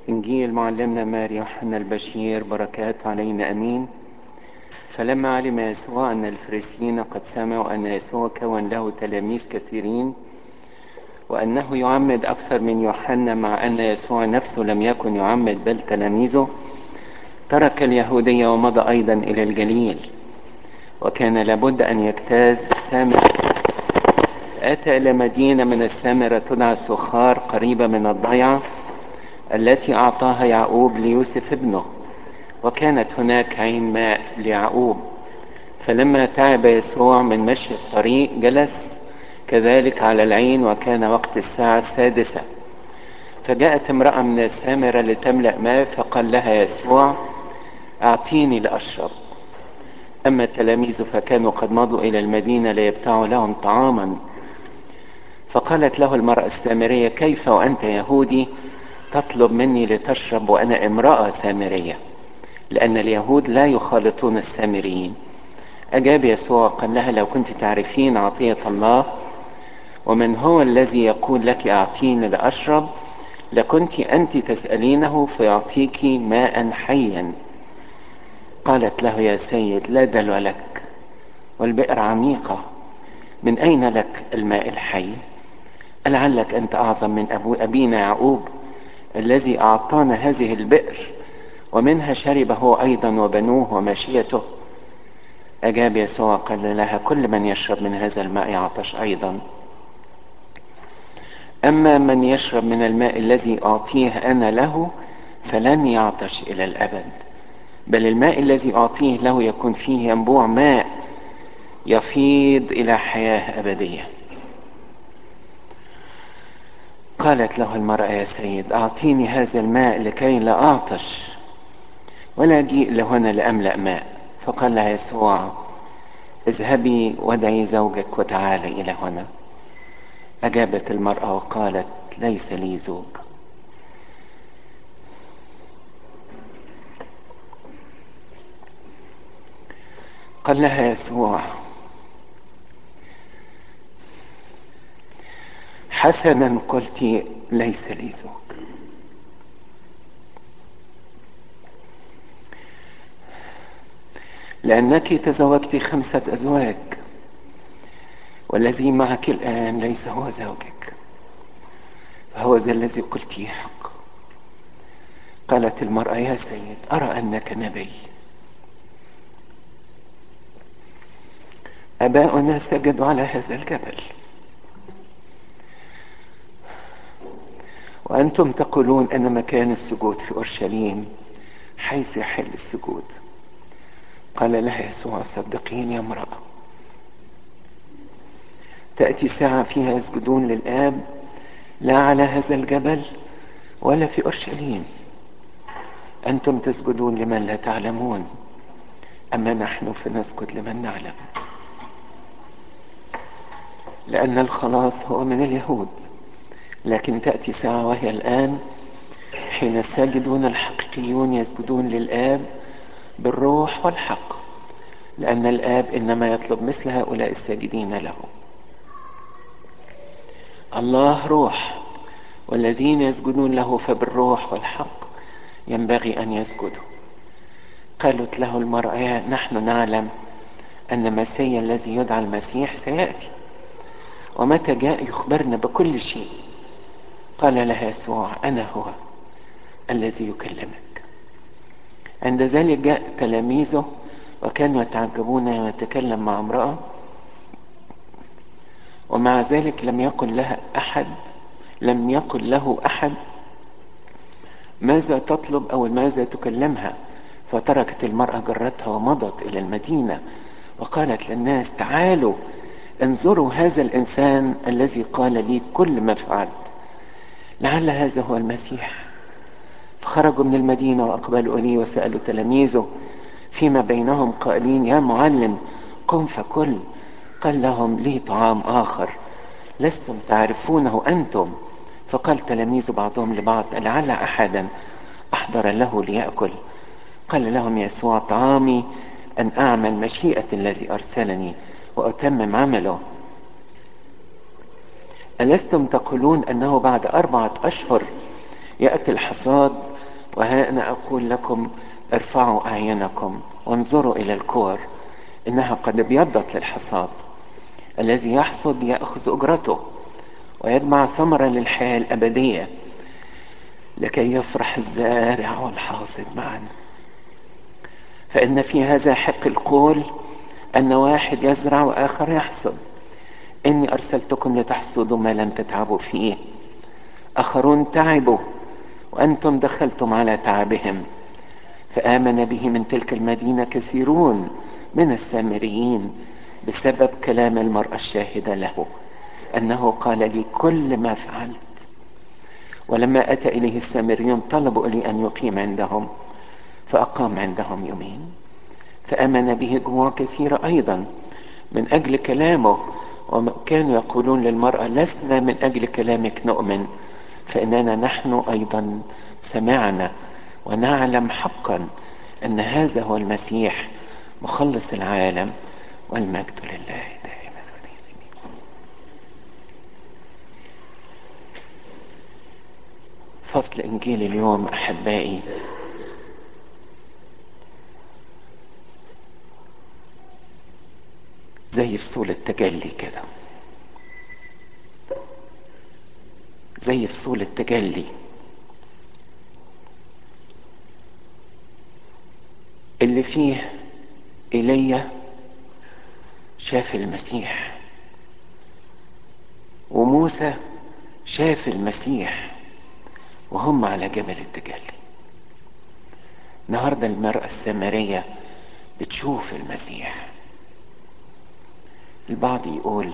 إنجيل معلمنا ماري يوحنا البشير بركات علينا أمين فلما علم يسوع أن الفريسيين قد سمعوا أن يسوع كون له تلاميذ كثيرين وأنه يعمد أكثر من يوحنا مع أن يسوع نفسه لم يكن يعمد بل تلاميذه ترك اليهودية ومضى أيضا إلى الجليل وكان لابد أن يجتاز السامرة أتى إلى مدينة من السامرة تدعى سخار قريبة من الضيعة التي أعطاها يعقوب ليوسف ابنه وكانت هناك عين ماء ليعقوب فلما تعب يسوع من مشي الطريق جلس كذلك على العين وكان وقت الساعة السادسة فجاءت امرأة من السامرة لتملأ ماء فقال لها يسوع أعطيني لأشرب أما التلاميذ فكانوا قد مضوا إلى المدينة ليبتاعوا لهم طعاما فقالت له المرأة السامرية كيف وأنت يهودي تطلب مني لتشرب وأنا امرأة سامرية لأن اليهود لا يخالطون السامريين أجاب يسوع قال لها لو كنت تعرفين عطية الله ومن هو الذي يقول لك أعطيني لأشرب لكنت أنت تسألينه فيعطيك ماء حيا قالت له يا سيد لا دلو لك والبئر عميقة من أين لك الماء الحي لعلك أنت أعظم من أبو أبينا يعقوب الذي أعطانا هذه البئر ومنها شرب هو أيضا وبنوه وماشيته أجاب يسوع قال لها كل من يشرب من هذا الماء يعطش أيضا أما من يشرب من الماء الذي أعطيه أنا له فلن يعطش إلى الأبد بل الماء الذي أعطيه له يكون فيه ينبوع ماء يفيض إلى حياة أبدية قالت له المرأة يا سيد أعطيني هذا الماء لكي لا أعطش ولا أجيء لهنا لأملأ ماء فقال لها يسوع اذهبي ودعي زوجك وتعالي إلى هنا أجابت المرأة وقالت ليس لي زوج قال لها يسوع حسنا قلت ليس لي زوج لأنك تزوجت خمسة أزواج والذي معك الآن ليس هو زوجك فهو ذا الذي قلتيه حق قالت المرأة يا سيد أرى أنك نبي أباؤنا سجدوا على هذا الجبل وأنتم تقولون أن مكان السجود في أورشليم حيث يحل السجود قال لها يسوع صدقيني يا امرأة تأتي ساعة فيها يسجدون للآب لا على هذا الجبل ولا في أورشليم أنتم تسجدون لمن لا تعلمون أما نحن فنسجد لمن نعلم لأن الخلاص هو من اليهود لكن تأتي ساعة وهي الآن حين الساجدون الحقيقيون يسجدون للآب بالروح والحق لأن الآب إنما يطلب مثل هؤلاء الساجدين له الله روح والذين يسجدون له فبالروح والحق ينبغي أن يسجدوا قالت له المرأة نحن نعلم أن مسيا الذي يدعى المسيح سيأتي ومتى جاء يخبرنا بكل شيء قال لها يسوع أنا هو الذي يكلمك عند ذلك جاء تلاميذه وكانوا يتعجبون يتكلم مع امرأة ومع ذلك لم يقل لها أحد لم يقل له أحد ماذا تطلب أو ماذا تكلمها فتركت المرأة جرتها ومضت إلى المدينة وقالت للناس تعالوا انظروا هذا الإنسان الذي قال لي كل ما فعلت لعل هذا هو المسيح فخرجوا من المدينة وأقبلوا إليه وسألوا تلاميذه فيما بينهم قائلين يا معلم قم فكل قال لهم لي طعام آخر لستم تعرفونه أنتم فقال تلاميذ بعضهم لبعض لعل أحدا أحضر له ليأكل قال لهم يسوع طعامي أن أعمل مشيئة الذي أرسلني وأتمم عمله ألستم تقولون أنه بعد أربعة أشهر يأتي الحصاد وها أنا أقول لكم ارفعوا أعينكم وانظروا إلى الكور إنها قد ابيضت للحصاد الذي يحصد يأخذ أجرته ويجمع ثمرة للحياة الأبدية لكي يفرح الزارع والحاصد معا فإن في هذا حق القول أن واحد يزرع وآخر يحصد إني أرسلتكم لتحصدوا ما لم تتعبوا فيه آخرون تعبوا وأنتم دخلتم على تعبهم فآمن به من تلك المدينة كثيرون من السامريين بسبب كلام المرأة الشاهدة له أنه قال لي كل ما فعلت ولما أتى إليه السامريون طلبوا لي أن يقيم عندهم فأقام عندهم يومين فآمن به جموع كثيرة أيضا من أجل كلامه وكانوا يقولون للمرأة لسنا من أجل كلامك نؤمن فإننا نحن أيضا سمعنا ونعلم حقا أن هذا هو المسيح مخلص العالم والمجد لله دائما فصل إنجيل اليوم أحبائي زي فصول التجلي كده زي فصول التجلي اللي فيه ايليا شاف المسيح وموسى شاف المسيح وهم على جبل التجلي النهارده المرأة السامرية بتشوف المسيح البعض يقول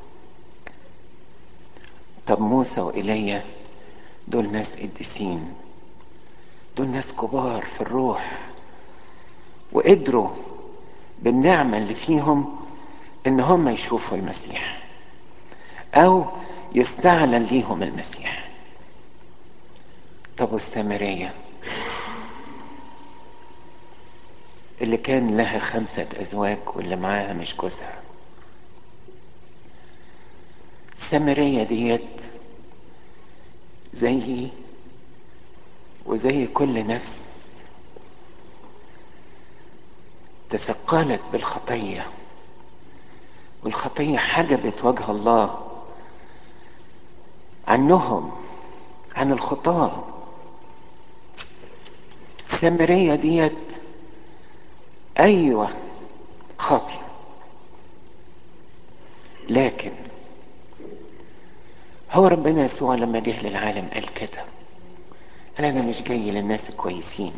طب موسى وإيليا دول ناس قديسين دول ناس كبار في الروح وقدروا بالنعمة اللي فيهم إن هم يشوفوا المسيح أو يستعلن ليهم المسيح طب والسامرية اللي كان لها خمسة أزواج واللي معاها مش جوزها السامرية ديت زيي وزي كل نفس تثقلت بالخطية والخطية حجبت وجه الله عنهم عن الخطاة السامرية ديت أيوة خاطئة لكن هو ربنا يسوع لما جه للعالم قال كده قال أنا مش جاي للناس الكويسين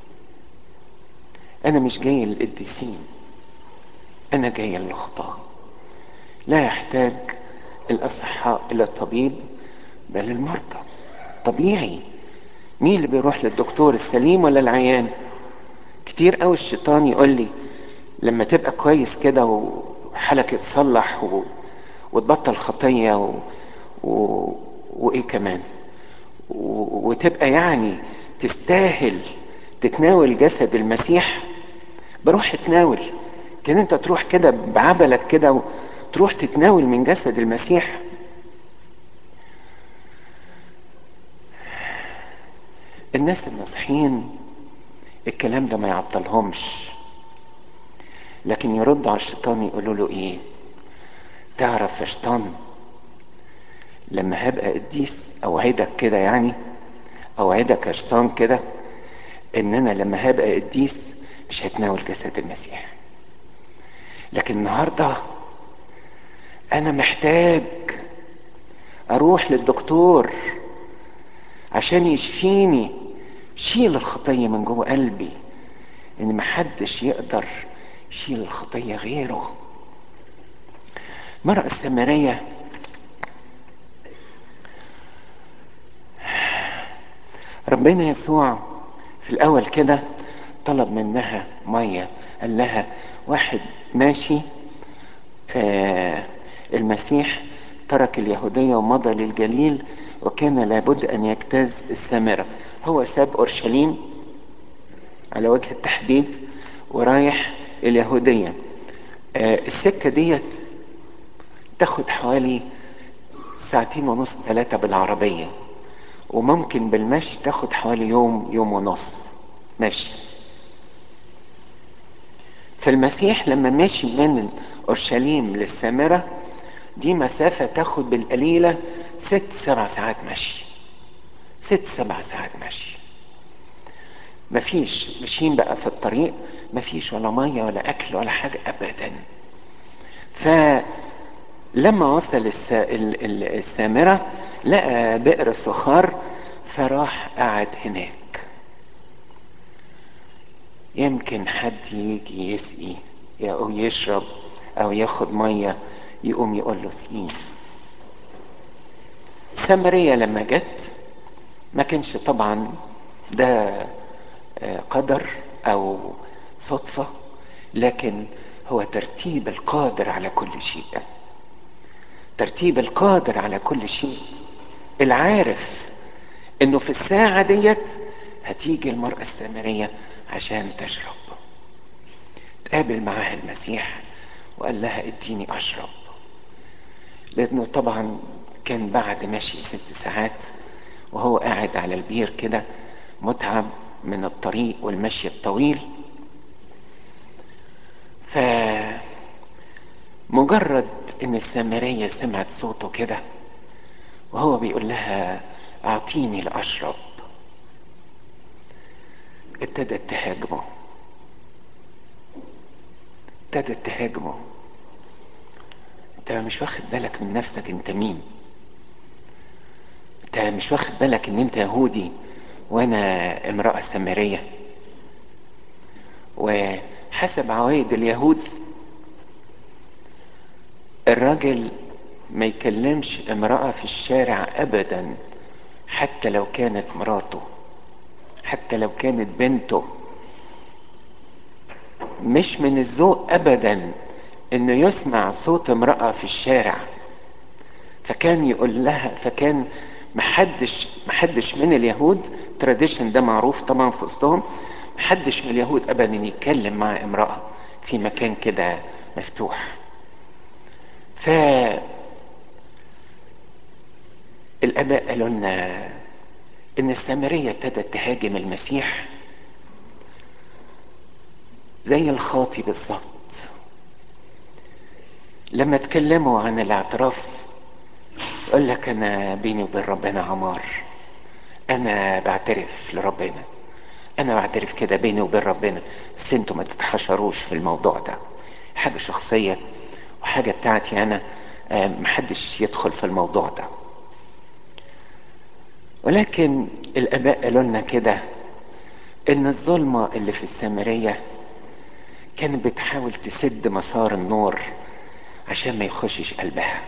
أنا مش جاي للقديسين أنا جاي للخطاة لا يحتاج الأصحاء إلى الطبيب بل المرضى طبيعي مين اللي بيروح للدكتور السليم ولا العيان كتير قوي الشيطان يقول لي لما تبقى كويس كده وحالك يتصلح و... وتبطل خطية و... و... وإيه كمان و... وتبقى يعني تستاهل تتناول جسد المسيح بروح اتناول كان انت تروح كده بعبلك كده وتروح تتناول من جسد المسيح الناس الناصحين الكلام ده ما يعطلهمش لكن يرد على الشيطان يقولوا له ايه تعرف يا شيطان لما هبقى قديس اوعدك كده يعني اوعدك يا شيطان كده ان انا لما هبقى قديس مش هتناول جسد المسيح لكن النهارده انا محتاج اروح للدكتور عشان يشفيني شيل الخطية من جوه قلبي ان محدش يقدر يشيل الخطية غيره المرأة السامرية ربنا يسوع في الاول كده طلب منها ميه قال لها واحد ماشي آه المسيح ترك اليهودية ومضى للجليل وكان لابد أن يجتاز السامرة هو ساب أورشليم على وجه التحديد ورايح اليهودية آه السكة ديت تاخد حوالي ساعتين ونص ثلاثة بالعربية وممكن بالمشي تاخد حوالي يوم يوم ونص مشي فالمسيح لما مشي من اورشليم للسامره دي مسافه تاخد بالقليله ست سبع ساعات مشي ست سبع ساعات مشي مفيش ماشيين بقى في الطريق مفيش ولا ميه ولا اكل ولا حاجه ابدا فلما وصل الس... ال- ال- السامره لقى بئر صخار فراح قعد هناك يمكن حد يجي يسقي او يشرب او ياخد ميه يقوم يقول له سقيني سامريه لما جت ما كانش طبعا ده آه، قدر او صدفه لكن هو ترتيب القادر على كل شيء ترتيب القادر على كل شيء العارف انه في الساعه ديت هتيجي المراه السامريه عشان تشرب تقابل معاها المسيح وقال لها اديني اشرب لانه طبعا كان بعد ماشي ست ساعات وهو قاعد على البير كده متعب من الطريق والمشي الطويل ف مجرد ان السامرية سمعت صوته كده وهو بيقول لها اعطيني لاشرب ابتدت تهاجمه ابتدت تهاجمه انت مش واخد بالك من نفسك انت مين انت مش واخد بالك ان انت يهودي وانا امرأة سامرية وحسب عوايد اليهود الراجل ما يكلمش امرأة في الشارع ابدا حتى لو كانت مراته حتى لو كانت بنته مش من الذوق ابدا انه يسمع صوت امرأة في الشارع فكان يقول لها فكان محدش محدش من اليهود تراديشن ده معروف طبعا في وسطهم محدش من اليهود ابدا يتكلم مع امرأة في مكان كده مفتوح ف الاباء قالوا لنا ان السامريه ابتدت تهاجم المسيح زي الخاطي بالظبط لما اتكلموا عن الاعتراف يقول لك انا بيني وبين ربنا عمار انا بعترف لربنا انا بعترف كده بيني وبين ربنا بس انتوا ما تتحشروش في الموضوع ده حاجه شخصيه وحاجه بتاعتي انا آه، محدش يدخل في الموضوع ده ولكن الاباء قالوا لنا كده ان الظلمه اللي في السامريه كانت بتحاول تسد مسار النور عشان ما يخشش قلبها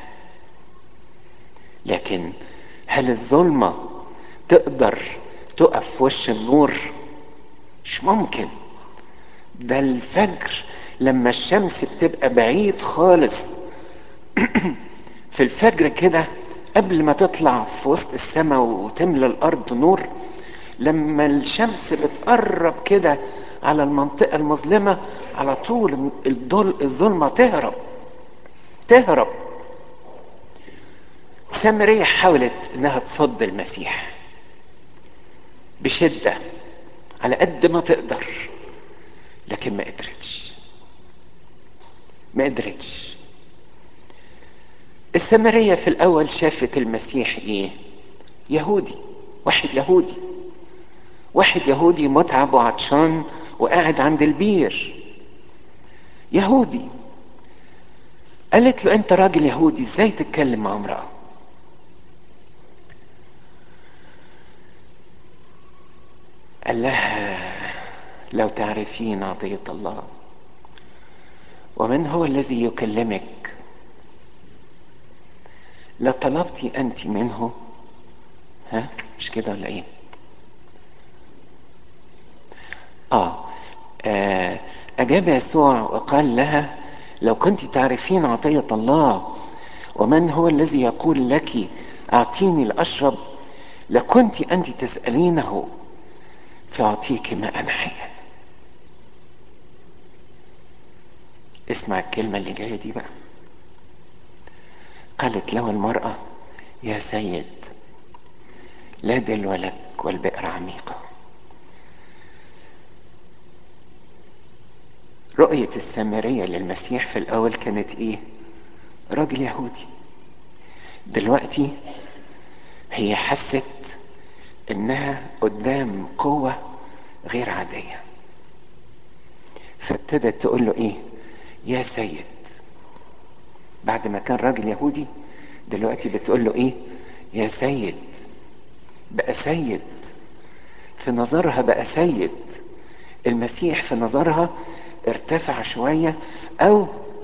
لكن هل الظلمه تقدر تقف في وش النور مش ممكن ده الفجر لما الشمس بتبقى بعيد خالص في الفجر كده قبل ما تطلع في وسط السماء وتملى الارض نور لما الشمس بتقرب كده على المنطقة المظلمة على طول الضل الظلمة تهرب تهرب سامرية حاولت انها تصد المسيح بشدة على قد ما تقدر لكن ما قدرتش ما قدرتش السامرية في الأول شافت المسيح إيه؟ يهودي واحد يهودي واحد يهودي متعب وعطشان وقاعد عند البير يهودي قالت له أنت راجل يهودي إزاي تتكلم مع امرأة؟ قال لها لو تعرفين عطية الله ومن هو الذي يكلمك لطلبت أنت منه ها مش كده ولا إيه؟ آه. آه أجاب يسوع وقال لها لو كنت تعرفين عطية الله ومن هو الذي يقول لك أعطيني الأشرب لكنت أنت تسألينه فيعطيك ماء حيا اسمع الكلمة اللي جاية دي بقى قالت له المرأة يا سيد لا دلو لك والبئر عميقة رؤية السامرية للمسيح في الأول كانت إيه؟ راجل يهودي دلوقتي هي حست إنها قدام قوة غير عادية فابتدت تقول له إيه؟ يا سيد بعد ما كان راجل يهودي دلوقتي بتقول له إيه؟ يا سيد بقى سيد في نظرها بقى سيد المسيح في نظرها ارتفع شوية أو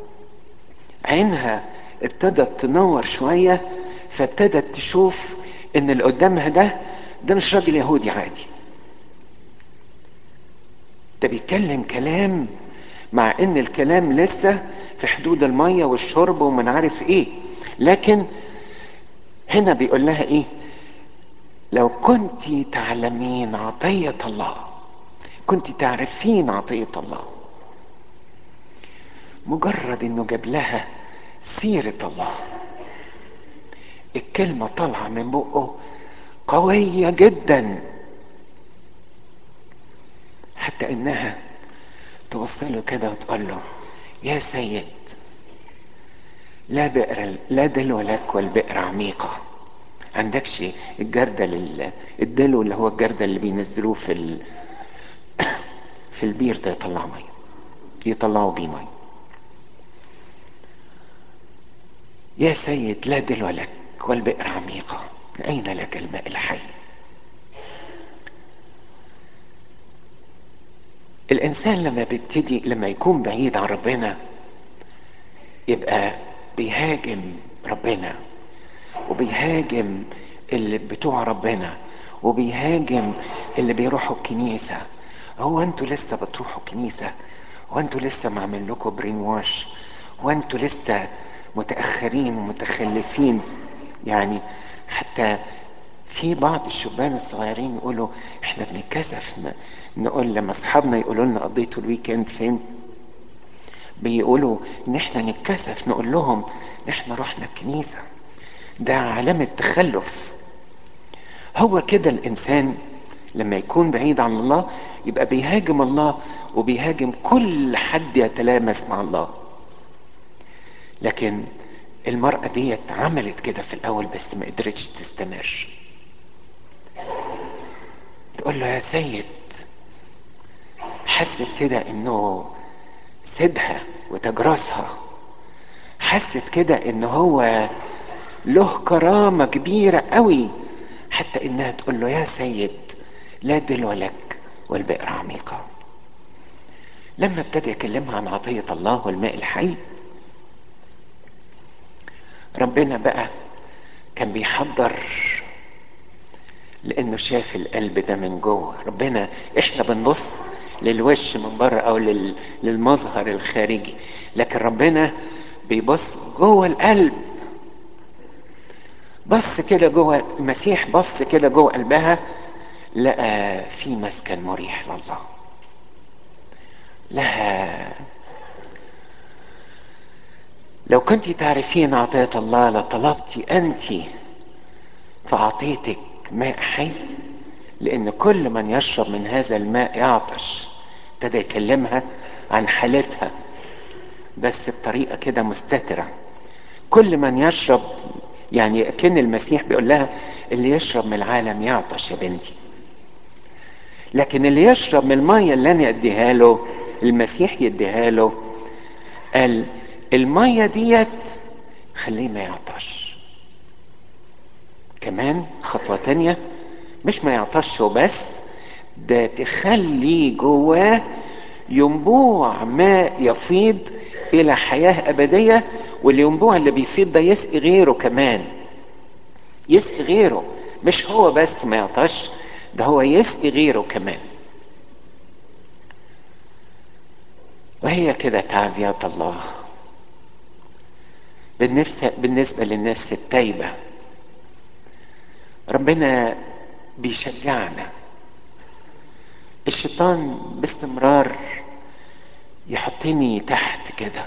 عينها ابتدت تنور شوية فابتدت تشوف إن اللي قدامها ده ده مش راجل يهودي عادي ده بيتكلم كلام مع إن الكلام لسه في حدود المية والشرب ومن عارف إيه لكن هنا بيقول لها إيه لو كنت تعلمين عطية الله كنت تعرفين عطية الله مجرد انه جاب لها سيرة الله الكلمة طالعة من بقه قوية جدا حتى انها توصله كده وتقول له يا سيد لا بئر لا دلو لك والبئر عميقة عندكش الجردل الدلو اللي هو الجردل اللي بينزلوه في ال... في البير ده يطلع ميه يطلعوا بيه ميه يا سيد لا دلو لك والبئر عميقة أين لك الماء الحي الإنسان لما بيبتدي لما يكون بعيد عن ربنا يبقى بيهاجم ربنا وبيهاجم اللي بتوع ربنا وبيهاجم اللي بيروحوا الكنيسة هو انتوا لسه بتروحوا الكنيسة وانتوا لسه معمل لكم برين واش وانتوا لسه متأخرين ومتخلفين يعني حتى في بعض الشبان الصغيرين يقولوا احنا بنتكسف نقول لما اصحابنا يقولوا لنا قضيتوا الويكند فين بيقولوا ان احنا نتكسف نقول لهم ان احنا رحنا الكنيسة ده علامة تخلف هو كده الانسان لما يكون بعيد عن الله يبقى بيهاجم الله وبيهاجم كل حد يتلامس مع الله لكن المرأة ديت عملت كده في الأول بس ما قدرتش تستمر تقول له يا سيد حست كده انه سيدها وتجرسها حست كده ان هو له كرامة كبيرة قوي حتى انها تقول له يا سيد لا دلو لك والبئر عميقة لما ابتدى يكلمها عن عطية الله والماء الحي ربنا بقى كان بيحضر لانه شاف القلب ده من جوه ربنا احنا بنبص للوش من بره او لل... للمظهر الخارجي لكن ربنا بيبص جوه القلب بص كده جوه المسيح بص كده جوه قلبها لقى في مسكن مريح لله لها لو كنت تعرفين عطية الله لطلبت أنت فأعطيتك ماء حي لأن كل من يشرب من هذا الماء يعطش ابتدى يكلمها عن حالتها بس بطريقة كده مستترة كل من يشرب يعني كان المسيح بيقول لها اللي يشرب من العالم يعطش يا بنتي لكن اللي يشرب من المية اللي أنا أديها له المسيح يديها له قال المية ديت خليه ما يعطش كمان خطوة تانية مش ما يعطش وبس ده تخلي جواه ينبوع ماء يفيض إلى حياة أبدية والينبوع اللي بيفيض ده يسقي غيره كمان يسقي غيره مش هو بس ما يعطش ده هو يسقي غيره كمان وهي كده تعزيات الله بالنفس بالنسبة للناس التايبة ربنا بيشجعنا الشيطان باستمرار يحطني تحت كده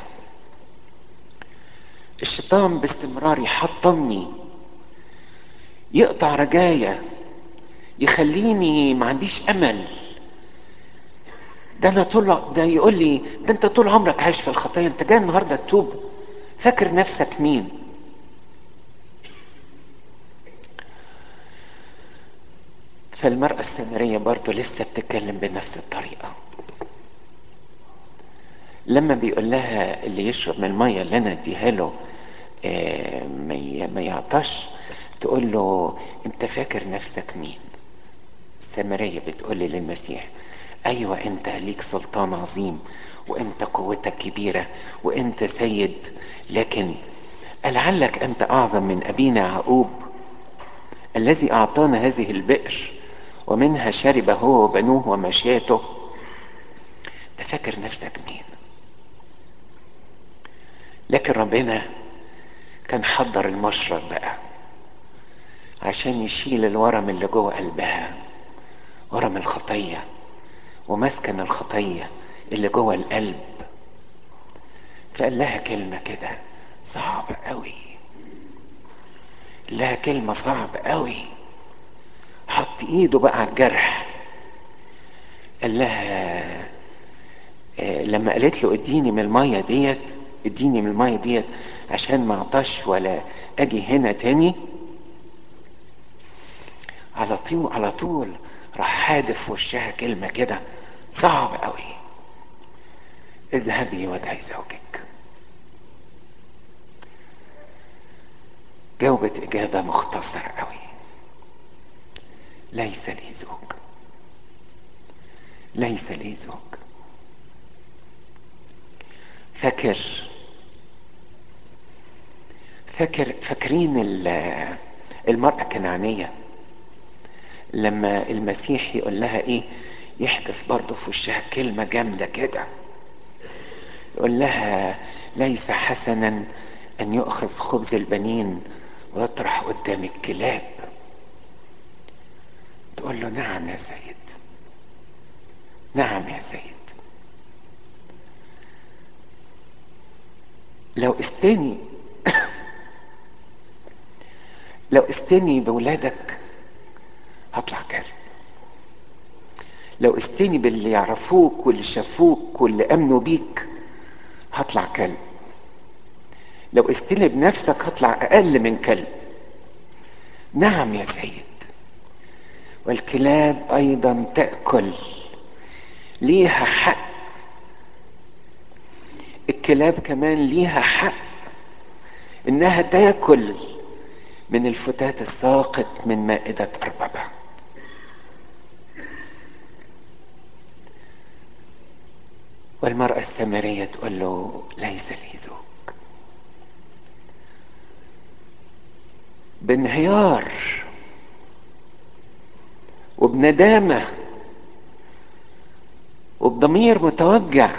الشيطان باستمرار يحطمني يقطع رجايا يخليني ما عنديش امل ده انا طول ده يقول لي ده انت طول عمرك عايش في الخطيه انت جاي النهارده تتوب فاكر نفسك مين فالمرأة السامرية برضو لسه بتتكلم بنفس الطريقة لما بيقول لها اللي يشرب من المية اللي انا اديها له آه، ما ي- ما يعطش تقول له انت فاكر نفسك مين السامرية بتقول للمسيح ايوه انت ليك سلطان عظيم وانت قوتك كبيرة وانت سيد لكن لعلك انت اعظم من ابينا يعقوب الذي اعطانا هذه البئر ومنها شرب هو وبنوه ومشيته انت فاكر نفسك مين لكن ربنا كان حضر المشرب بقى عشان يشيل الورم اللي جوه قلبها ورم الخطية ومسكن الخطية اللي جوه القلب فقال لها كلمة كده صعبة قوي لها كلمة صعبة قوي حط ايده بقى على الجرح قال لها آه، لما قالت له اديني من المية ديت اديني من المية ديت عشان ما اعطش ولا اجي هنا تاني على طول على طول راح حادف في وشها كلمة كده صعب قوي اذهبي وادعي زوجك جاوبت إجابة مختصرة قوي ليس لي زوج ليس لي زوج فاكر فاكر فاكرين ال- المرأة الكنعانية لما المسيح يقول لها ايه يحدف برضه في وشها كلمة جامدة كده يقول لها ليس حسنا ان يؤخذ خبز البنين ويطرح قدام الكلاب تقول له نعم يا سيد نعم يا سيد لو استني لو استني بولادك هطلع كلب لو استني باللي يعرفوك واللي شافوك واللي امنوا بيك هطلع كلب لو استني بنفسك هطلع اقل من كلب نعم يا سيد والكلاب ايضا تاكل ليها حق الكلاب كمان ليها حق انها تاكل من الفتات الساقط من مائدة أربابها والمرأة السامرية تقول له ليس لي زوج بانهيار وبندامة وبضمير متوجع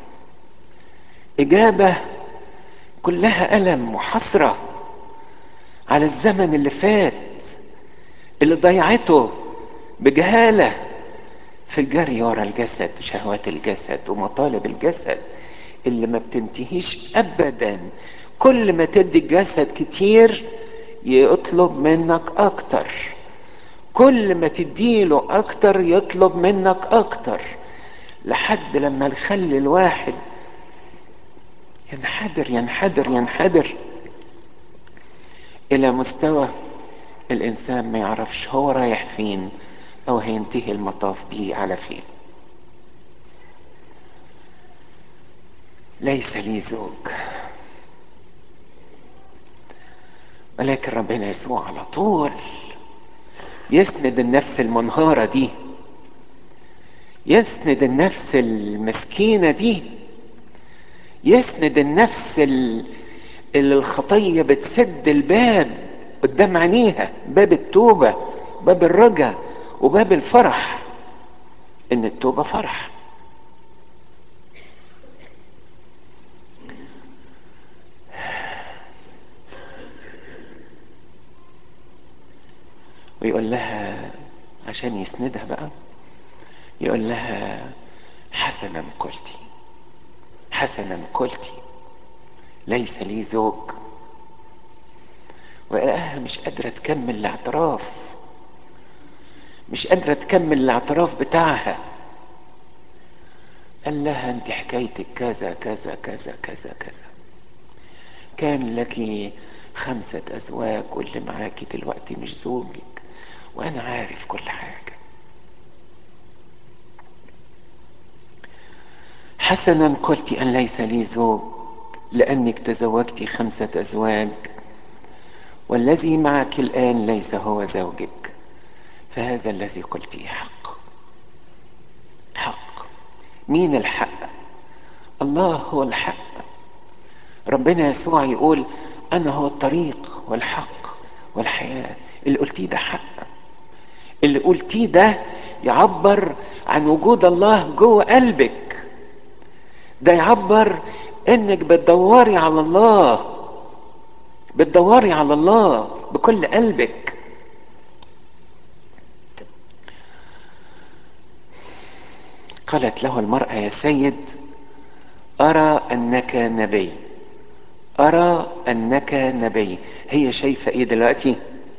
إجابة كلها ألم وحسرة على الزمن اللي فات اللي ضيعته بجهالة في الجري ورا الجسد شهوات الجسد ومطالب الجسد اللي ما بتنتهيش أبدا كل ما تدي الجسد كتير يطلب منك أكتر كل ما تديله أكتر يطلب منك أكتر لحد لما نخلي الواحد ينحدر ينحدر ينحدر إلى مستوى الإنسان ما يعرفش هو رايح فين أو هينتهي المطاف بيه على فين ليس لي زوج ولكن ربنا يسوع على طول يسند النفس المنهارة دي يسند النفس المسكينة دي يسند النفس ال- اللي الخطية بتسد الباب قدام عينيها باب التوبة باب الرجا وباب الفرح ان التوبة فرح ويقول لها عشان يسندها بقى يقول لها حسنا قلتي حسنا قلتي ليس لي زوج وقالها مش قادرة تكمل الاعتراف مش قادرة تكمل الاعتراف بتاعها قال لها انت حكايتك كذا كذا كذا كذا كذا كان لك خمسة أزواج واللي معاكي دلوقتي مش زوجك وأنا عارف كل حاجة حسنا قلت أن ليس لي زوج لأنك تزوجت خمسة أزواج والذي معك الآن ليس هو زوجك فهذا الذي قلتيه حق حق مين الحق الله هو الحق ربنا يسوع يقول انا هو الطريق والحق والحياه اللي قلتيه ده حق اللي قلتيه ده يعبر عن وجود الله جوه قلبك ده يعبر انك بتدوري على الله بتدوري على الله بكل قلبك قالت له المرأة يا سيد أرى أنك نبي أرى أنك نبي هي شايفة إيه دلوقتي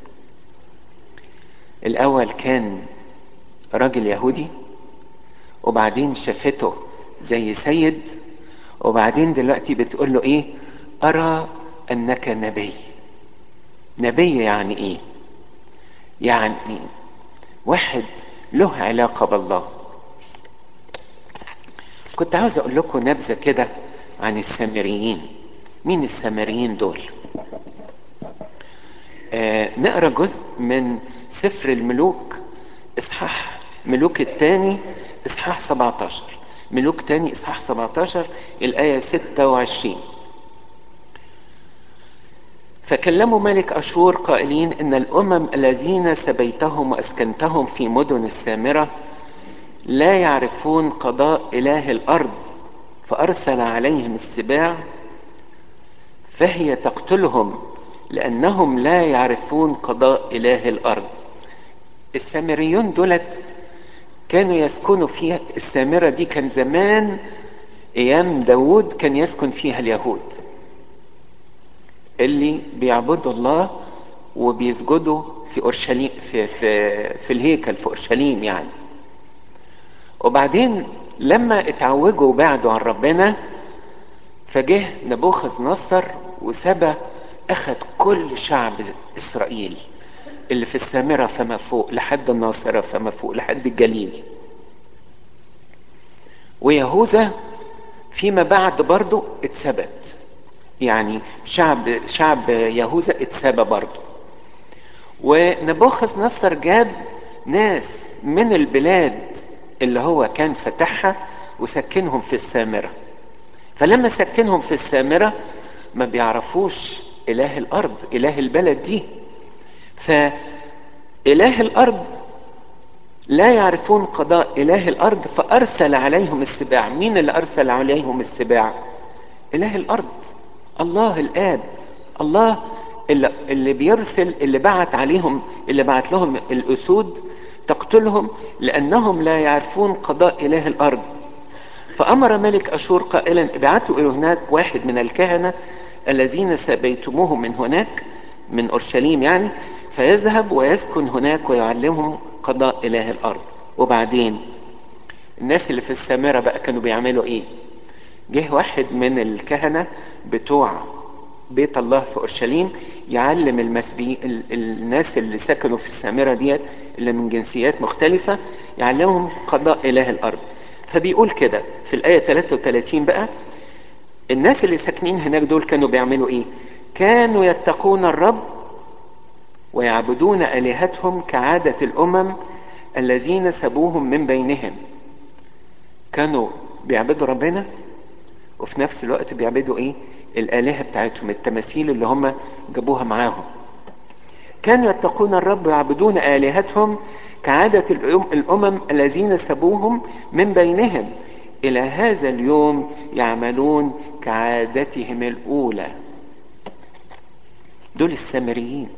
الأول كان راجل يهودي وبعدين شافته زي سيد وبعدين دلوقتي بتقول له إيه أرى أنك نبي نبي يعني إيه يعني إيه؟ واحد له علاقة بالله كنت عاوز اقول لكم نبذه كده عن السامريين مين السامريين دول آه نقرا جزء من سفر الملوك اصحاح ملوك الثاني اصحاح 17 ملوك تاني اصحاح 17 الايه 26 فكلموا ملك اشور قائلين ان الامم الذين سبيتهم واسكنتهم في مدن السامره لا يعرفون قضاء اله الارض فارسل عليهم السباع فهي تقتلهم لانهم لا يعرفون قضاء اله الارض السامريون دولت كانوا يسكنوا فيها السامرة دي كان زمان ايام داود كان يسكن فيها اليهود اللي بيعبدوا الله وبيسجدوا في اورشليم في في في الهيكل في اورشليم يعني وبعدين لما اتعوجوا وبعدوا عن ربنا فجه نبوخذ نصر وسبى اخذ كل شعب اسرائيل اللي في السامره فما فوق لحد الناصره فما فوق لحد الجليل ويهوذا فيما بعد برضه اتثبت يعني شعب شعب يهوذا اتسابى برضه ونبوخذ نصر جاب ناس من البلاد اللي هو كان فتحها وسكنهم في السامرة فلما سكنهم في السامرة ما بيعرفوش إله الأرض إله البلد دي فإله الأرض لا يعرفون قضاء إله الأرض فأرسل عليهم السباع مين اللي أرسل عليهم السباع إله الأرض الله الآب الله اللي, اللي بيرسل اللي بعت عليهم اللي بعت لهم الأسود تقتلهم لأنهم لا يعرفون قضاء إله الأرض فأمر ملك أشور قائلا ابعثوا إلى هناك واحد من الكهنة الذين سبيتموهم من هناك من أورشليم يعني فيذهب ويسكن هناك ويعلمهم قضاء إله الأرض وبعدين الناس اللي في السامرة بقى كانوا بيعملوا إيه جه واحد من الكهنة بتوع بيت الله في أورشليم يعلم المسبي ال... الناس اللي سكنوا في السامرة ديت اللي من جنسيات مختلفة يعلمهم قضاء إله الأرض فبيقول كده في الآية 33 بقى الناس اللي ساكنين هناك دول كانوا بيعملوا إيه كانوا يتقون الرب ويعبدون آلهتهم كعادة الأمم الذين سبوهم من بينهم كانوا بيعبدوا ربنا وفي نفس الوقت بيعبدوا ايه الآلهة بتاعتهم التماثيل اللي هم جابوها معاهم كانوا يتقون الرب ويعبدون آلهتهم كعادة الأمم الذين سبوهم من بينهم إلى هذا اليوم يعملون كعادتهم الأولى دول السامريين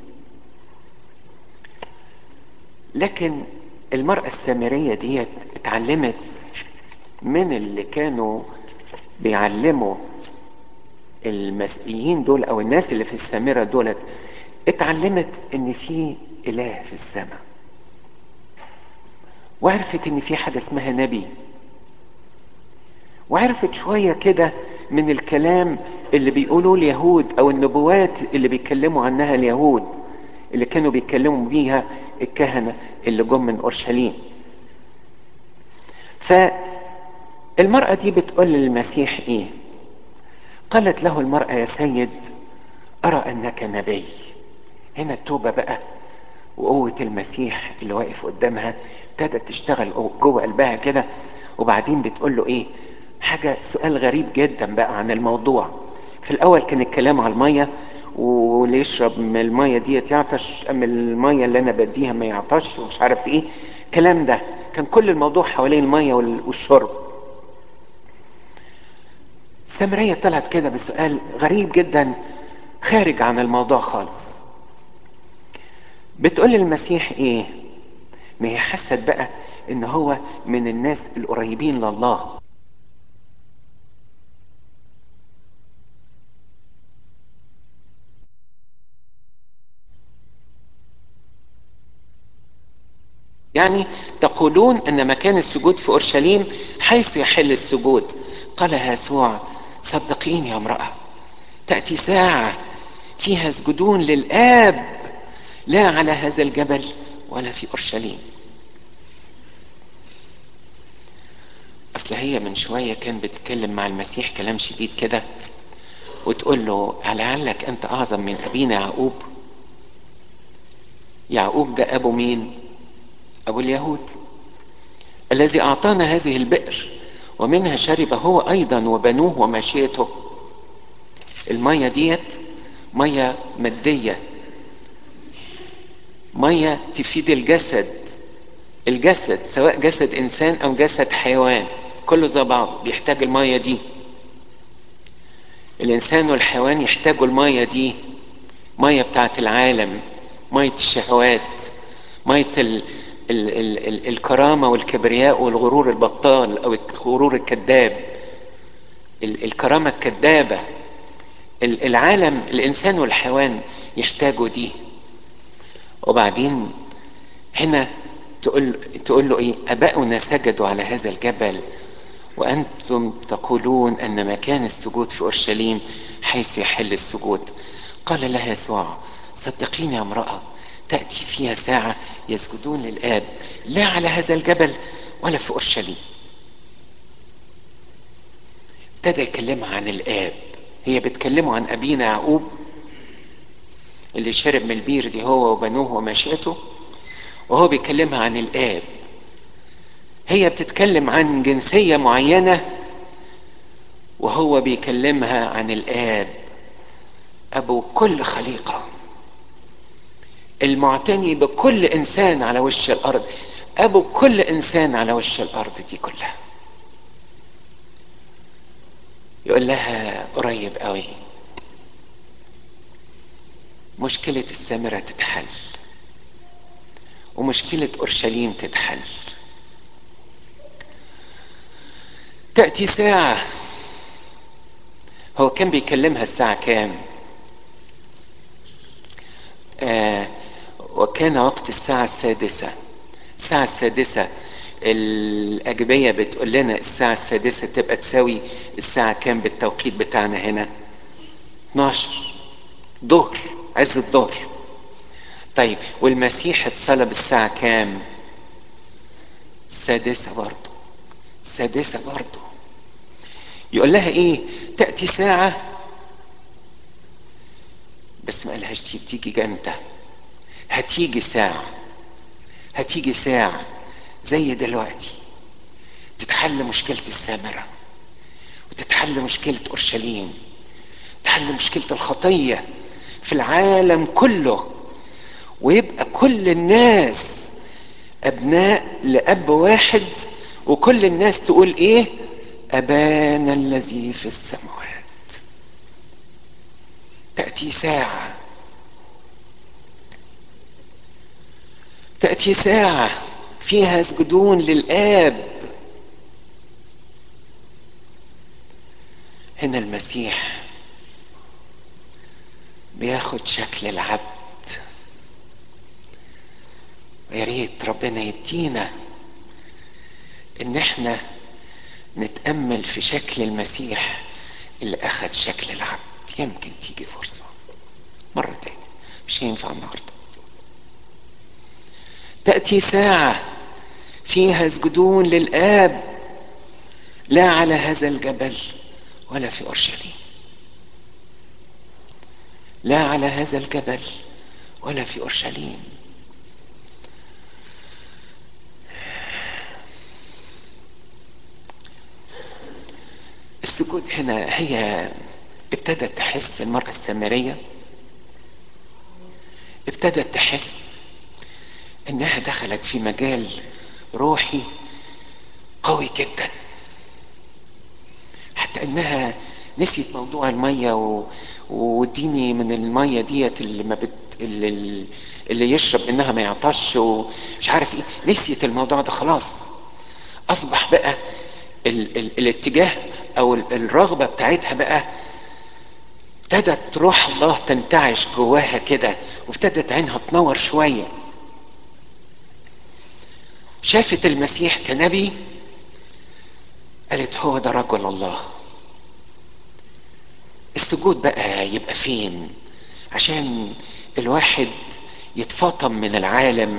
لكن المرأة السامرية ديت اتعلمت من اللي كانوا بيعلموا المسيحيين دول او الناس اللي في السامرة دولت اتعلمت ان في اله في السماء وعرفت ان في حاجة اسمها نبي وعرفت شوية كده من الكلام اللي بيقولوه اليهود او النبوات اللي بيتكلموا عنها اليهود اللي كانوا بيتكلموا بيها الكهنة اللي جم من اورشليم فالمرأة دي بتقول للمسيح ايه قالت له المرأة يا سيد ارى انك نبي هنا التوبة بقى وقوة المسيح اللي واقف قدامها ابتدت تشتغل جوه قلبها كده وبعدين بتقول له ايه حاجة سؤال غريب جدا بقى عن الموضوع في الاول كان الكلام على المية واللي يشرب من المية ديت يعطش اما المية اللي انا بديها ما يعطش ومش عارف ايه الكلام ده كان كل الموضوع حوالين المية والشرب السامرية طلعت كده بسؤال غريب جدا خارج عن الموضوع خالص بتقول المسيح ايه ما هي حست بقى ان هو من الناس القريبين لله يعني تقولون ان مكان السجود في اورشليم حيث يحل السجود قال يسوع صدقيني يا امراه تاتي ساعه فيها يسجدون للاب لا على هذا الجبل ولا في اورشليم اصل هي من شويه كان بتتكلم مع المسيح كلام شديد كده وتقول له لعلك انت اعظم من ابينا يعقوب يعقوب ده ابو مين ابو اليهود الذي اعطانا هذه البئر ومنها شرب هو ايضا وبنوه وماشيته الميه ديت ميه ماديه ميه تفيد الجسد الجسد سواء جسد انسان او جسد حيوان كله زي بعض بيحتاج الميه دي الانسان والحيوان يحتاجوا الميه دي ميه بتاعت العالم ميه الشهوات ميه ال ال ال ال الكرامه والكبرياء والغرور البطال او الغرور الكذاب ال الكرامه الكذابه العالم الانسان والحيوان يحتاجوا دي وبعدين هنا تقول تقول له ايه اباؤنا سجدوا على هذا الجبل وانتم تقولون ان مكان السجود في اورشليم حيث يحل السجود قال لها يسوع صدقيني يا امراه تاتي فيها ساعه يسجدون للاب لا على هذا الجبل ولا في اورشليم ابتدى يكلمها عن الاب هي بتكلمه عن ابينا يعقوب اللي شرب من البير دي هو وبنوه ومشيته وهو بيكلمها عن الاب هي بتتكلم عن جنسيه معينه وهو بيكلمها عن الاب ابو كل خليقه المعتني بكل انسان على وش الارض ابو كل انسان على وش الارض دي كلها يقول لها قريب قوي مشكلة السامرة تتحل ومشكلة أورشليم تتحل تأتي ساعة هو كان بيكلمها الساعة كام آه وكان وقت الساعة السادسة الساعة السادسة الأجبية بتقول لنا الساعة السادسة تبقى تساوي الساعة كام بالتوقيت بتاعنا هنا 12 ظهر عز الظهر طيب والمسيح اتصلب الساعة كام السادسة برضه السادسة برضه يقول لها ايه تأتي ساعة بس ما قالهاش تيجي امتى هتيجي ساعة هتيجي ساعة زي دلوقتي تتحل مشكلة السامرة وتتحل مشكلة أورشليم تحل مشكلة الخطية في العالم كله ويبقى كل الناس أبناء لأب واحد وكل الناس تقول إيه أبانا الذي في السماوات تأتي ساعة تأتي ساعة فيها يسجدون للآب هنا المسيح بياخد شكل العبد ويا ريت ربنا يدينا ان احنا نتأمل في شكل المسيح اللي اخذ شكل العبد يمكن تيجي فرصة مرة تاني مش هينفع النهاردة تأتي ساعة فيها يسجدون للآب لا على هذا الجبل ولا في أورشليم لا على هذا الجبل ولا في أورشليم السجود هنا هي ابتدت تحس المرأة السامرية ابتدت تحس انها دخلت في مجال روحي قوي جدا حتى انها نسيت موضوع الميه و... واديني من الميه ديت اللي ما بت... اللي, اللي يشرب منها ما يعطش ومش عارف ايه نسيت الموضوع ده خلاص اصبح بقى ال... ال... الاتجاه او الرغبه بتاعتها بقى ابتدت روح الله تنتعش جواها كده وابتدت عينها تنور شويه شافت المسيح كنبي قالت هو ده رجل الله السجود بقى يبقى فين عشان الواحد يتفاطم من العالم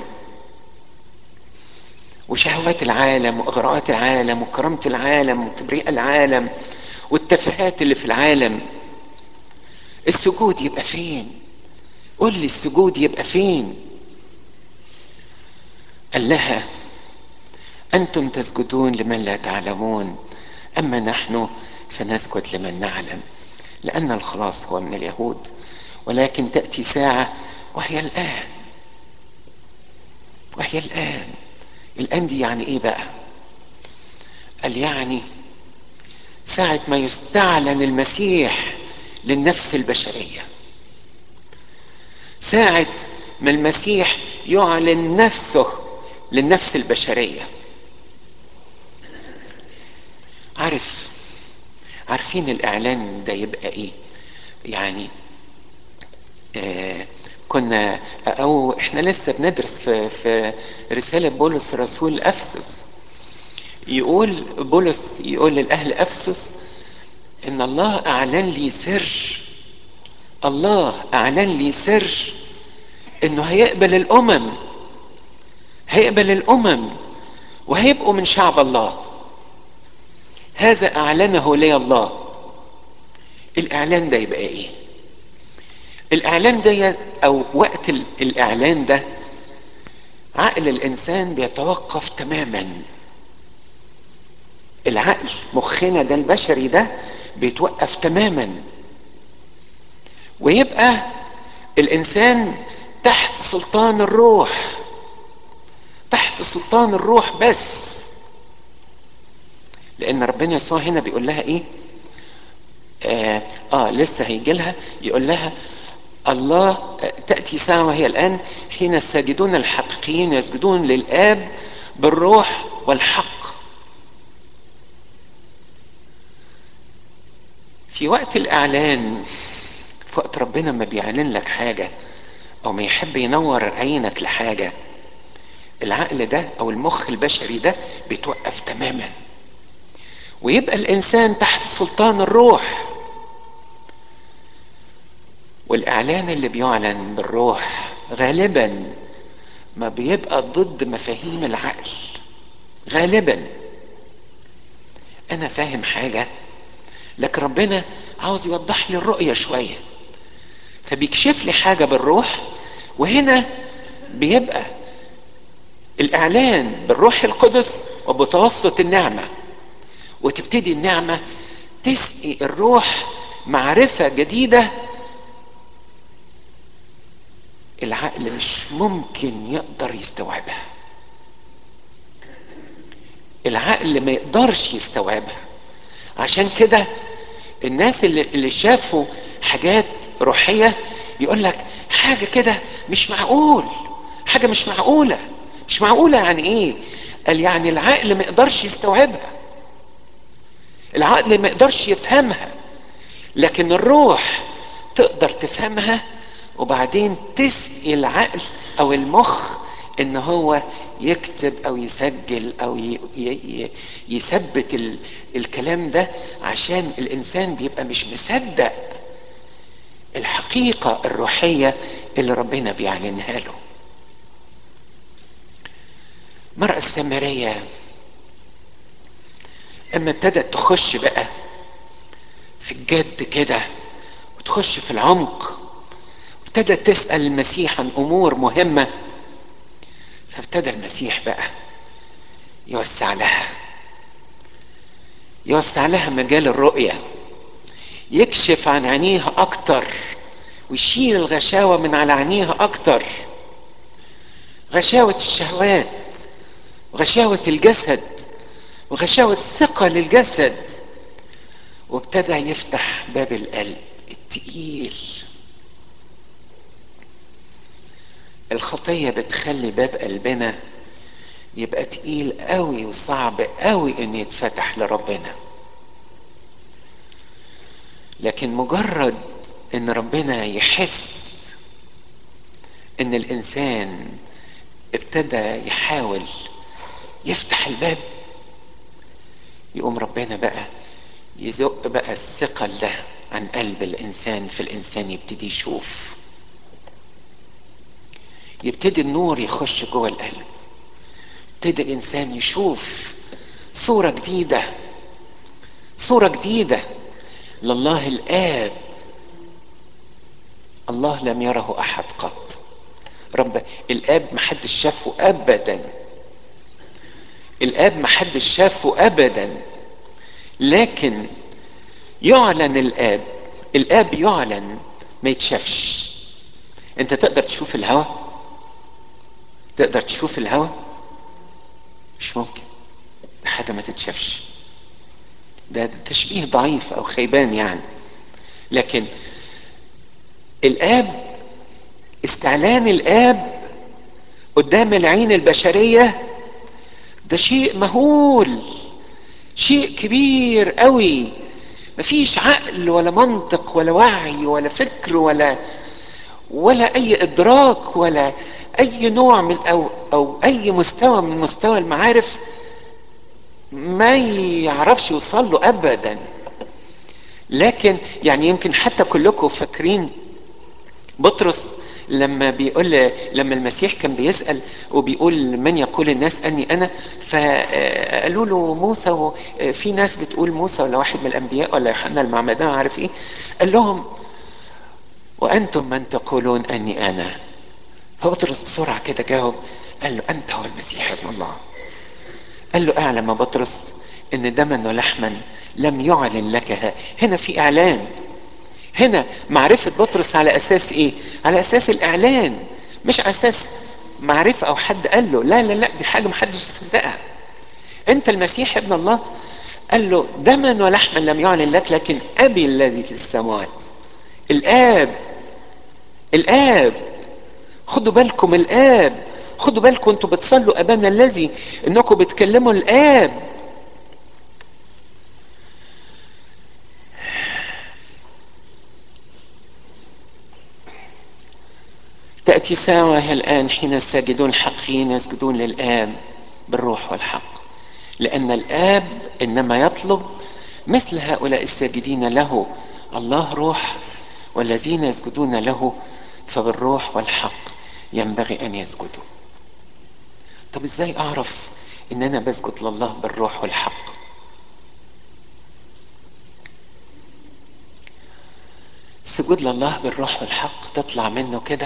وشهوات العالم واغراءات العالم وكرامه العالم وكبرياء العالم والتفاهات اللي في العالم السجود يبقى فين قول لي السجود يبقى فين قال لها انتم تسجدون لمن لا تعلمون اما نحن فنسجد لمن نعلم لان الخلاص هو من اليهود ولكن تاتي ساعه وهي الان وهي الان الان دي يعني ايه بقى قال يعني ساعه ما يستعلن المسيح للنفس البشريه ساعه ما المسيح يعلن نفسه للنفس البشريه عارف عارفين الاعلان ده يبقى ايه يعني آه كنا او احنا لسه بندرس في في رساله بولس رسول افسس يقول بولس يقول للاهل افسس ان الله اعلن لي سر الله اعلن لي سر انه هيقبل الامم هيقبل الامم وهيبقوا من شعب الله هذا اعلنه لي الله الاعلان ده يبقى ايه الاعلان ده او وقت الاعلان ده عقل الانسان بيتوقف تماما العقل مخنا ده البشري ده بيتوقف تماما ويبقى الانسان تحت سلطان الروح تحت سلطان الروح بس لان ربنا يسوع هنا بيقول لها ايه آه, اه لسه هيجي لها يقول لها الله تأتي ساعة وهي الآن حين الساجدون الحقيقيين يسجدون للآب بالروح والحق في وقت الإعلان في وقت ربنا ما بيعلن لك حاجة أو ما يحب ينور عينك لحاجة العقل ده أو المخ البشري ده بيتوقف تماما ويبقى الإنسان تحت سلطان الروح والاعلان اللي بيعلن بالروح غالبا ما بيبقى ضد مفاهيم العقل غالبا انا فاهم حاجه لكن ربنا عاوز يوضح لي الرؤيه شويه فبيكشف لي حاجه بالروح وهنا بيبقى الاعلان بالروح القدس وبتوسط النعمه وتبتدي النعمه تسقي الروح معرفه جديده العقل مش ممكن يقدر يستوعبها العقل ما يقدرش يستوعبها عشان كده الناس اللي, اللي شافوا حاجات روحية يقول لك حاجة كده مش معقول حاجة مش معقولة مش معقولة يعني ايه قال يعني العقل ما يقدرش يستوعبها العقل ما يقدرش يفهمها لكن الروح تقدر تفهمها وبعدين تسقي العقل او المخ ان هو يكتب او يسجل او يثبت الكلام ده عشان الانسان بيبقى مش مصدق الحقيقه الروحيه اللي ربنا بيعلنها له المرأة السامرية اما ابتدت تخش بقى في الجد كده وتخش في العمق وابتدت تسأل المسيح عن امور مهمة فابتدى المسيح بقى يوسع لها يوسع لها مجال الرؤية يكشف عن عينيها اكتر ويشيل الغشاوة من على عينيها اكتر غشاوة الشهوات وغشاوة الجسد وغشاوة ثقة للجسد وابتدى يفتح باب القلب التقيل الخطية بتخلي باب قلبنا يبقى تقيل قوي وصعب قوي ان يتفتح لربنا لكن مجرد ان ربنا يحس ان الانسان ابتدى يحاول يفتح الباب يقوم ربنا بقى يزق بقى الثقل ده عن قلب الانسان في الانسان يبتدي يشوف يبتدي النور يخش جوه القلب يبتدي الانسان يشوف صوره جديده صوره جديده لله الاب الله لم يره احد قط رب الاب محدش شافه ابدا الاب محدش شافه ابدا لكن يعلن الاب الاب يعلن ما يتشافش انت تقدر تشوف الهوى تقدر تشوف الهوى مش ممكن ده حاجة ما تتشافش ده تشبيه ضعيف او خيبان يعني لكن الاب استعلان الاب قدام العين البشريه ده شيء مهول شيء كبير قوي مفيش عقل ولا منطق ولا وعي ولا فكر ولا ولا اي ادراك ولا اي نوع من او او اي مستوى من مستوى المعارف ما يعرفش يوصل له ابدا لكن يعني يمكن حتى كلكم فاكرين بطرس لما بيقول لما المسيح كان بيسأل وبيقول من يقول الناس أني أنا فقالوا له موسى وفي ناس بتقول موسى ولا واحد من الأنبياء ولا يوحنا المعمدان عارف إيه قال لهم وأنتم من تقولون أني أنا فبطرس بسرعة كده جاوب قال له أنت هو المسيح ابن الله قال له أعلم يا بطرس إن دما ولحما لم يعلن لك هنا في إعلان هنا معرفة بطرس على أساس إيه؟ على أساس الإعلان مش على أساس معرفة أو حد قال له لا لا لا دي حاجة محدش يصدقها أنت المسيح ابن الله قال له دما ولحما لم يعلن لك لكن أبي الذي في السماوات الآب الآب خدوا بالكم الآب خدوا بالكم انتوا بتصلوا أبانا الذي انكم بتكلموا الآب تأتي ساعة وهي الآن حين الساجدون الحقيقيين يسجدون للآب بالروح والحق لأن الآب إنما يطلب مثل هؤلاء الساجدين له الله روح والذين يسجدون له فبالروح والحق ينبغي أن يسجدوا طب إزاي أعرف إن أنا بسجد لله بالروح والحق السجود لله بالروح والحق تطلع منه كده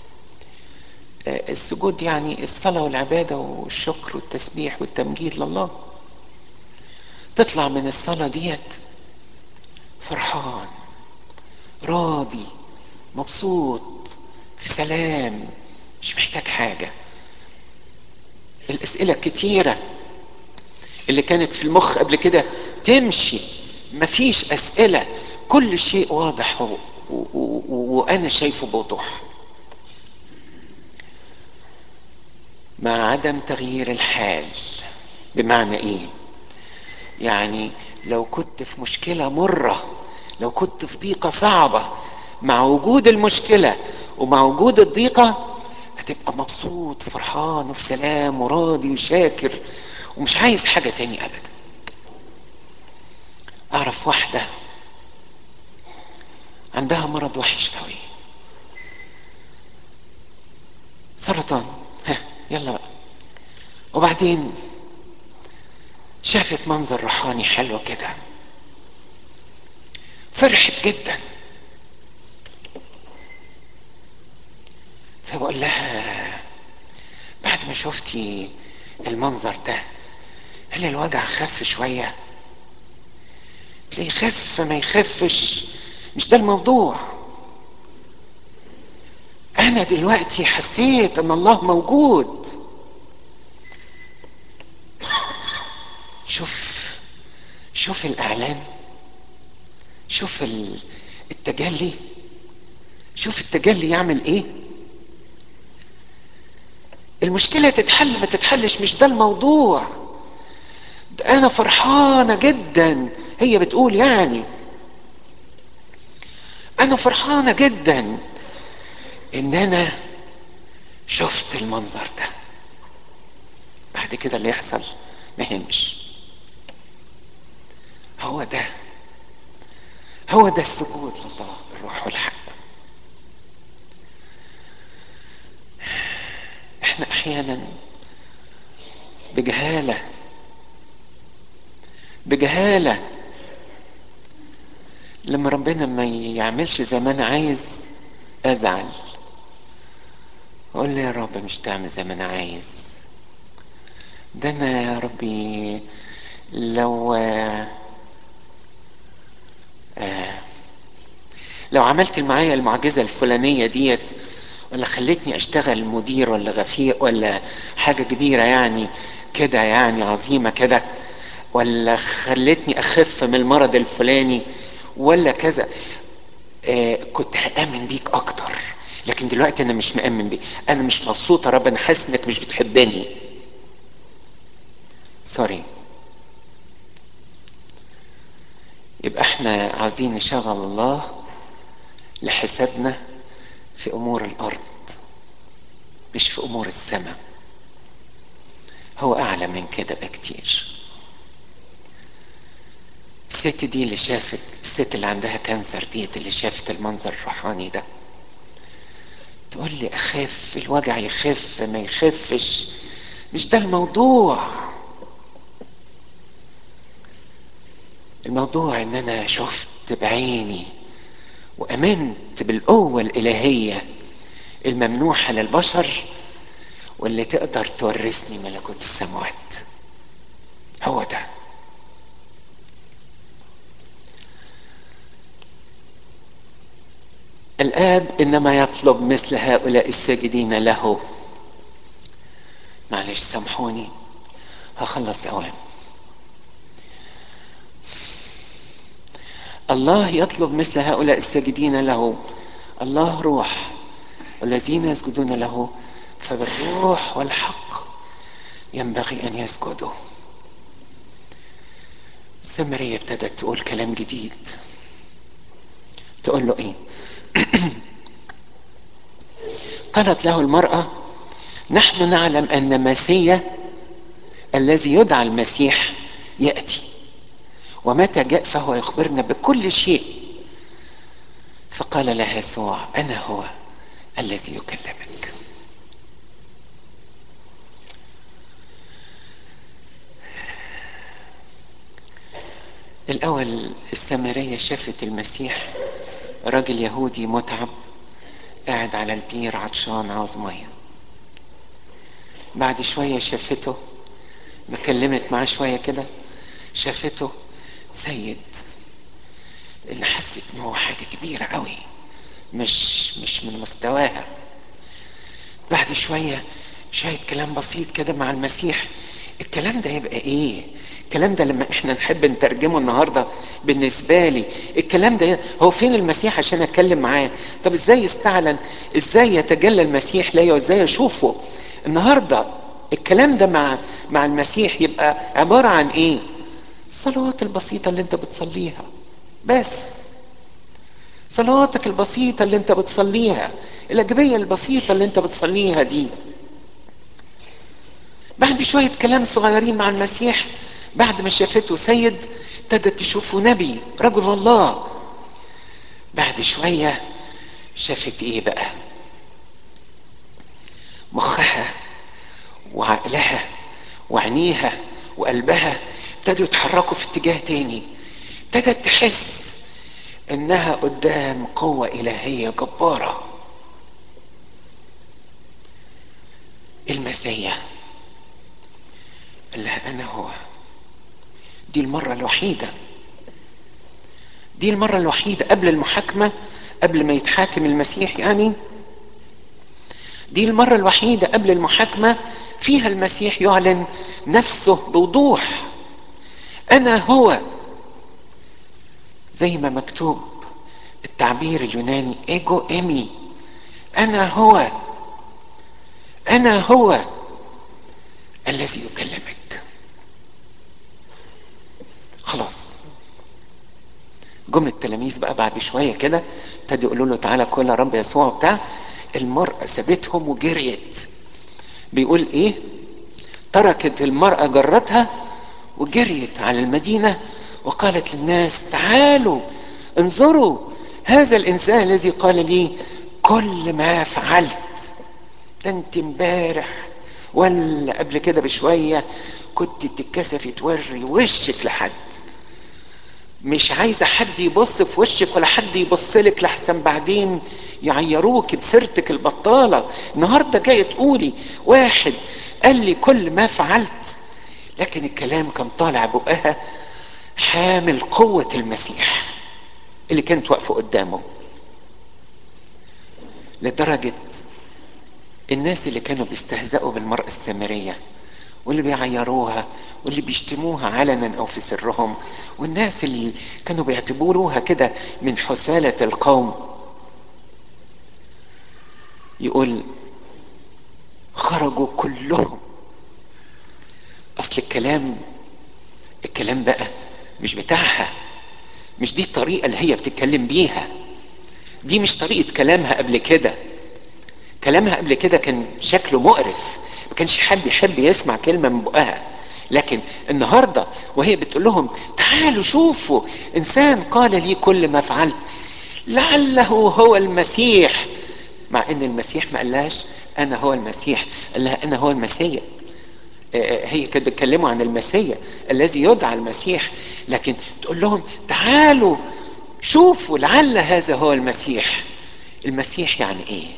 السجود يعني الصلاة والعبادة والشكر والتسبيح والتمجيد لله تطلع من الصلاة ديت فرحان راضي مبسوط في سلام مش محتاج حاجة الأسئلة كتيرة اللي كانت في المخ قبل كده تمشي مفيش أسئلة كل شيء واضح و... و... و... وأنا شايفه بوضوح مع عدم تغيير الحال بمعنى ايه يعني لو كنت في مشكله مره لو كنت في ضيقه صعبه مع وجود المشكله ومع وجود الضيقه هتبقى مبسوط وفرحان وفي سلام وراضي وشاكر ومش عايز حاجة تاني أبدا أعرف واحدة عندها مرض وحش قوي سرطان ها يلا بقى وبعدين شافت منظر روحاني حلو كده فرحت جدا فبقول لها بعد ما شفتي المنظر ده هل الوجع خف شوية تلاقيه يخف ما يخفش مش ده الموضوع انا دلوقتي حسيت ان الله موجود شوف شوف الاعلان شوف التجلي شوف التجلي يعمل ايه المشكلة تتحل ما تتحلش مش ده الموضوع ده انا فرحانة جدا هي بتقول يعني انا فرحانة جدا ان انا شفت المنظر ده بعد كده اللي يحصل ما يهمش هو ده هو ده السجود لله بالروح والحق احنا احيانا بجهاله بجهاله لما ربنا ما يعملش زي ما انا عايز ازعل اقول له يا رب مش تعمل زي ما انا عايز ده انا يا ربي لو آه لو عملت معايا المعجزه الفلانيه ديت ولا خلتني اشتغل مدير ولا غفير ولا حاجه كبيره يعني كده يعني عظيمه كده ولا خلتني اخف من المرض الفلاني ولا كذا آه كنت هامن بيك اكتر لكن دلوقتي انا مش مامن بيك انا مش مبسوط يا رب انا حاسس انك مش بتحبني سوري يبقى احنا عايزين نشغل الله لحسابنا في امور الارض مش في امور السماء هو اعلى من كده بكتير الست دي اللي شافت الست اللي عندها كانسر ديت اللي شافت المنظر الروحاني ده تقول لي اخف الوجع يخف ما يخفش مش ده الموضوع الموضوع ان انا شفت بعيني وامنت بالقوه الالهيه الممنوحه للبشر واللي تقدر تورثني ملكوت السماوات هو ده الاب انما يطلب مثل هؤلاء الساجدين له معلش سامحوني هخلص اوام الله يطلب مثل هؤلاء الساجدين له الله روح والذين يسجدون له فبالروح والحق ينبغي ان يسجدوا السمرية ابتدت تقول كلام جديد تقول له ايه قالت له المرأة نحن نعلم ان مسيا الذي يدعى المسيح يأتي ومتى جاء فهو يخبرنا بكل شيء فقال لها يسوع انا هو الذي يكلمك الاول السامريه شافت المسيح راجل يهودي متعب قاعد على البير عطشان عاوز ميه بعد شويه شافته مكلمت معاه شويه كده شافته سيد اللي حست ان هو حاجه كبيره قوي مش مش من مستواها بعد شويه شويه كلام بسيط كده مع المسيح الكلام ده يبقى ايه الكلام ده لما احنا نحب نترجمه النهارده بالنسبه لي الكلام ده هو فين المسيح عشان اتكلم معاه طب ازاي يستعلن ازاي يتجلى المسيح ليا وازاي اشوفه النهارده الكلام ده مع مع المسيح يبقى عباره عن ايه الصلوات البسيطه اللي انت بتصليها بس صلواتك البسيطة اللي انت بتصليها الأجبية البسيطة اللي انت بتصليها دي بعد شوية كلام صغيرين مع المسيح بعد ما شافته سيد ابتدت تشوفه نبي رجل الله بعد شوية شافت ايه بقى مخها وعقلها وعينيها وقلبها ابتدوا يتحركوا في اتجاه تاني ابتدت تحس انها قدام قوة الهية جبارة المسيح قال لها انا هو دي المرة الوحيدة دي المرة الوحيدة قبل المحاكمة قبل ما يتحاكم المسيح يعني دي المرة الوحيدة قبل المحاكمة فيها المسيح يعلن نفسه بوضوح أنا هو زي ما مكتوب التعبير اليوناني ايجو ايمي أنا هو أنا هو الذي يكلمك خلاص جم التلاميذ بقى بعد شويه كده ابتدوا يقولوا له تعالى كل يا رب يسوع بتاع المرأة سابتهم وجريت بيقول ايه تركت المرأة جرتها وجريت على المدينة وقالت للناس تعالوا انظروا هذا الانسان الذي قال لي كل ما فعلت ده انت امبارح ولا قبل كده بشوية كنت تتكسفي توري وشك لحد مش عايزة حد يبص في وشك ولا حد يبص لك لحسن بعدين يعيروك بسيرتك البطالة النهاردة جاية تقولي واحد قال لي كل ما فعلت لكن الكلام كان طالع بقها حامل قوة المسيح اللي كانت واقفة قدامه لدرجة الناس اللي كانوا بيستهزئوا بالمرأة السامرية واللي بيعيروها واللي بيشتموها علنا او في سرهم والناس اللي كانوا بيعتبروها كده من حسالة القوم يقول خرجوا كلهم اصل الكلام الكلام بقى مش بتاعها مش دي الطريقة اللي هي بتتكلم بيها دي مش طريقة كلامها قبل كده كلامها قبل كده كان شكله مقرف ما كانش حد يحب يسمع كلمة من بقها لكن النهاردة وهي بتقول لهم تعالوا شوفوا إنسان قال لي كل ما فعلت لعله هو المسيح مع ان المسيح ما قالهاش انا هو المسيح قال لها انا هو المسيح هي كانت بتكلموا عن المسيح الذي يدعى المسيح لكن تقول لهم تعالوا شوفوا لعل هذا هو المسيح المسيح يعني ايه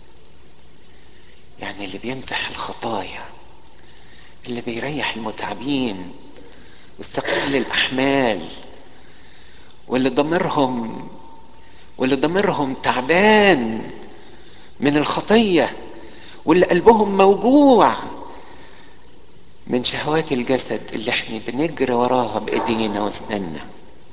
يعني اللي بيمسح الخطايا اللي بيريح المتعبين والثقيل الاحمال واللي ضميرهم واللي ضميرهم تعبان من الخطيه واللي قلبهم موجوع من شهوات الجسد اللي احنا بنجري وراها بايدينا واسناننا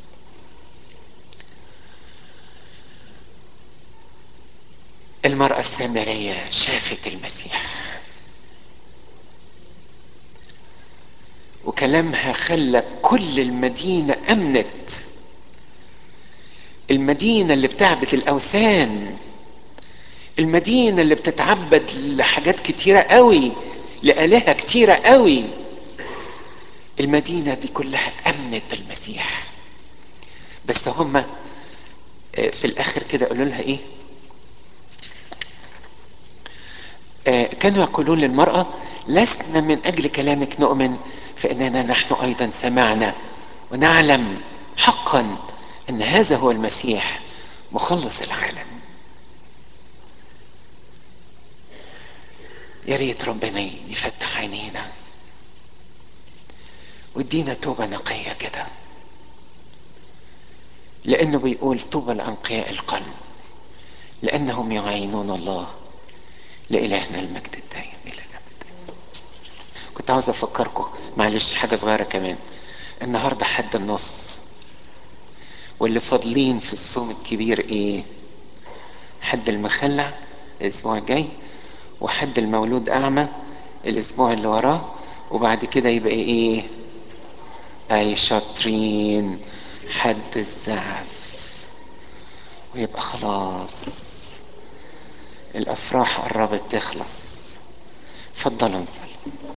المرأة السامرية شافت المسيح وكلامها خلى كل المدينة أمنت المدينة اللي بتعبد الأوثان المدينة اللي بتتعبد لحاجات كتيرة قوي لآلهة كتيرة قوي المدينة دي كلها أمنت بالمسيح بس هم في الآخر كده قالوا لها إيه كانوا يقولون للمرأة لسنا من أجل كلامك نؤمن فإننا نحن أيضا سمعنا ونعلم حقا أن هذا هو المسيح مخلص العالم يا ريت ربنا يفتح عينينا ويدينا توبة نقية كده لأنه بيقول طوبى لأنقياء القلب لأنهم يعينون الله لإلهنا المجد الدائم إلى الأبد كنت عاوز أفكركم معلش حاجة صغيرة كمان النهاردة حد النص واللي فاضلين في الصوم الكبير إيه حد المخلع الأسبوع الجاي وحد المولود أعمى الأسبوع اللي وراه وبعد كده يبقى إيه أي شاطرين حد الزعف ويبقى خلاص الافراح قربت تخلص فضلوا نصلي